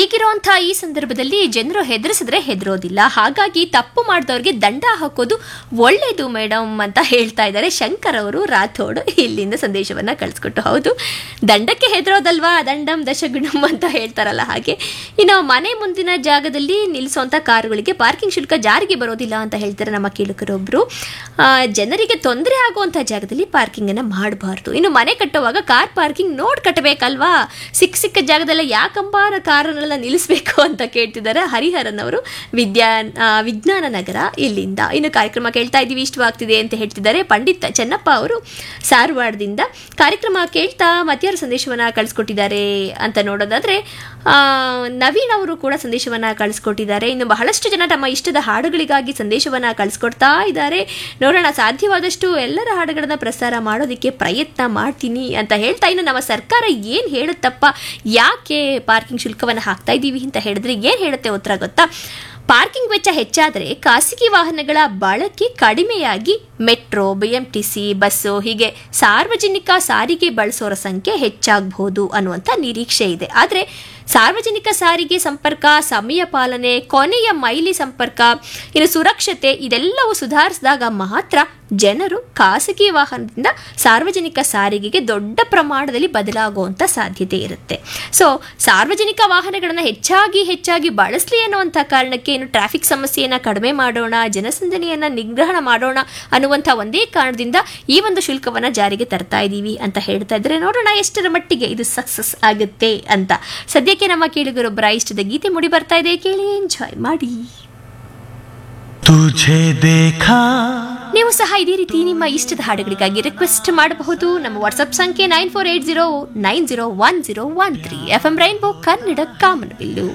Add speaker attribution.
Speaker 1: ಹೀಗಿರುವಂತಹ ಈ ಸಂದರ್ಭದಲ್ಲಿ ಜನರು ಹೆದರಿಸಿದ್ರೆ ಹೆದರೋದಿಲ್ಲ ಹಾಗಾಗಿ ತಪ್ಪು ಮಾಡಿದವ್ರಿಗೆ ದಂಡ ಹಾಕೋದು ಒಳ್ಳೇದು ಮೇಡಮ್ ಅಂತ ಹೇಳ್ತಾ ಇದ್ದಾರೆ ಶಂಕರ್ ಅವರು ರಾಥೋಡ್ ಇಲ್ಲಿಂದ ಸಂದೇಶವನ್ನ ಕಳಿಸ್ಕೊಟ್ಟು ಹೌದು ದಂಡಕ್ಕೆ ಹೆದರೋದಲ್ವಾ ದಂಡಂ ದಶಗುಣಂ ಅಂತ ಹೇಳ್ತಾರಲ್ಲ ಹಾಗೆ ಇನ್ನು ಮನೆ ಮುಂದಿನ ಜಾಗದಲ್ಲಿ ನಿಲ್ಲಿಸುವಂತ ಕಾರುಗಳಿಗೆ ಪಾರ್ಕಿಂಗ್ ಶುಲ್ಕ ಜಾರಿಗೆ ಬರೋದಿಲ್ಲ ಅಂತ ಹೇಳ್ತಾರೆ ನಮ್ಮ ಕೇಳುಗರೊಬ್ರು ಆ, ಜನರಿಗೆ ತೊಂದರೆ ಆಗುವಂತಹ ಜಾಗದಲ್ಲಿ ಪಾರ್ಕಿಂಗ್ ಅನ್ನ ಮಾಡಬಾರ್ದು ಇನ್ನು ಮನೆ ಕಟ್ಟುವಾಗ ಕಾರ್ ಪಾರ್ಕಿಂಗ್ ನೋಡ್ ಕಟ್ಟಬೇಕಲ್ವಾ ಸಿಕ್ಕ ಸಿಕ್ಕ ಜಾಗದಲ್ಲ ಯಾಕಂಬ ಕಾರನ್ನೆಲ್ಲ ನಿಲ್ಲಿಸಬೇಕು ಅಂತ ಕೇಳ್ತಿದ್ದಾರೆ ಹರಿಹರನ್ ಅವರು ವಿದ್ಯಾ ಆ, ವಿಜ್ಞಾನ ನಗರ ಇಲ್ಲಿಂದ ಇನ್ನು ಕಾರ್ಯಕ್ರಮ ಕೇಳ್ತಾ ಇದ್ದೀವಿ ಇಷ್ಟವಾಗ್ತಿದೆ ಅಂತ ಹೇಳ್ತಿದ್ದಾರೆ ಪಂಡಿತ್ ಚೆನ್ನಪ್ಪ ಅವರು ಸಾರವಾಡದಿಂದ ಕಾರ್ಯಕ್ರಮ ಕೇಳ್ತಾ ಮತ್ಯಾರ ಸಂದೇಶವನ್ನ ಕಳಿಸ್ಕೊಟ್ಟಿದ್ದಾರೆ ಅಂತ ನೋಡೋದಾದ್ರೆ ಆ, ನವೀನ್ ಅವರು ಕೂಡ ಸಂದೇಶವನ್ನ ಕಳಿಸ್ಕೊಟ್ಟಿದ್ದಾರೆ ಇನ್ನು ಬಹಳಷ್ಟು ಜನ ತಮ್ಮ ಇಷ್ಟದ ಹಾಡುಗಳಿಗಾಗಿ ಸಂದೇಶವನ್ನ ಕಳಿಸ್ಕೊಡ್ತಾ ಇದ್ದಾರೆ ನೋಡೋಣ ಸಾಧ್ಯವಾದಷ್ಟು ಎಲ್ಲರ ಹಾಡುಗಳನ್ನ ಪ್ರಸಾರ ಮಾಡೋದಕ್ಕೆ ಪ್ರಯತ್ನ ಮಾಡ್ತೀನಿ ಅಂತ ಹೇಳ್ತಾ ಇನ್ನು ನಮ್ಮ ಸರ್ಕಾರ ಏನ್ ಹೇಳುತ್ತಪ್ಪ ಯಾಕೆ ಪಾರ್ಕಿಂಗ್ ಶುಲ್ಕವನ್ನು ಹಾಕ್ತಾ ಇದ್ದೀವಿ ಅಂತ ಹೇಳಿದ್ರೆ ಏನ್ ಹೇಳುತ್ತೆ ಉತ್ತರ ಗೊತ್ತಾ ಪಾರ್ಕಿಂಗ್ ವೆಚ್ಚ ಹೆಚ್ಚಾದರೆ ಖಾಸಗಿ ವಾಹನಗಳ ಬಳಕೆ ಕಡಿಮೆಯಾಗಿ ಮೆಟ್ರೋ ಬಿಎಂಟಿಸಿ ಬಸ್ಸು ಹೀಗೆ ಸಾರ್ವಜನಿಕ ಸಾರಿಗೆ ಬಳಸೋರ ಸಂಖ್ಯೆ ಹೆಚ್ಚಾಗಬಹುದು ಅನ್ನುವಂಥ ನಿರೀಕ್ಷೆ ಇದೆ ಆದರೆ ಸಾರ್ವಜನಿಕ ಸಾರಿಗೆ ಸಂಪರ್ಕ ಸಮಯ ಪಾಲನೆ ಕೊನೆಯ ಮೈಲಿ ಸಂಪರ್ಕ ಇನ್ನು ಸುರಕ್ಷತೆ ಇದೆಲ್ಲವೂ ಸುಧಾರಿಸಿದಾಗ ಮಾತ್ರ ಜನರು ಖಾಸಗಿ ವಾಹನದಿಂದ ಸಾರ್ವಜನಿಕ ಸಾರಿಗೆಗೆ ದೊಡ್ಡ ಪ್ರಮಾಣದಲ್ಲಿ ಬದಲಾಗುವಂಥ ಸಾಧ್ಯತೆ ಇರುತ್ತೆ ಸೊ ಸಾರ್ವಜನಿಕ ವಾಹನಗಳನ್ನು ಹೆಚ್ಚಾಗಿ ಹೆಚ್ಚಾಗಿ ಬಳಸಲಿ ಅನ್ನುವಂಥ ಕಾರಣಕ್ಕೆ ಏನು ಟ್ರಾಫಿಕ್ ಸಮಸ್ಯೆಯನ್ನು ಕಡಿಮೆ ಮಾಡೋಣ ಜನಸಂದಣಿಯನ್ನು ನಿಗ್ರಹಣ ಮಾಡೋಣ ಅನ್ನುವಂಥ ಒಂದೇ ಕಾರಣದಿಂದ ಈ ಒಂದು ಶುಲ್ಕವನ್ನು ಜಾರಿಗೆ ತರ್ತಾ ಇದ್ದೀವಿ ಅಂತ ಹೇಳ್ತಾ ಇದ್ರೆ ನೋಡೋಣ ಎಷ್ಟರ ಮಟ್ಟಿಗೆ ಇದು ಸಕ್ಸಸ್ ಆಗುತ್ತೆ ಅಂತ ಸದ್ಯಕ್ಕೆ ನಮ್ಮ ಕೇಳುಗರೊಬ್ಬರ ಇಷ್ಟದ ಗೀತೆ ಮುಡಿ ಬರ್ತಾ ಇದೆ ಕೇಳಿ ಎಂಜಾಯ್ ಮಾಡಿ
Speaker 2: तुझे देखा
Speaker 1: ನೀವು ಸಹ ಇದೇ ರೀತಿ ನಿಮ್ಮ ಇಷ್ಟದ ಹಾಡುಗಳಿಗಾಗಿ ರಿಕ್ವೆಸ್ಟ್ ಮಾಡಬಹುದು ನಮ್ಮ ವಾಟ್ಸ್ಆಪ್ ಸಂಖ್ಯೆ nine four eight zero nine zero one zero one three F M rainbow Kannada ಕಾಮನಬಿಲ್ಲು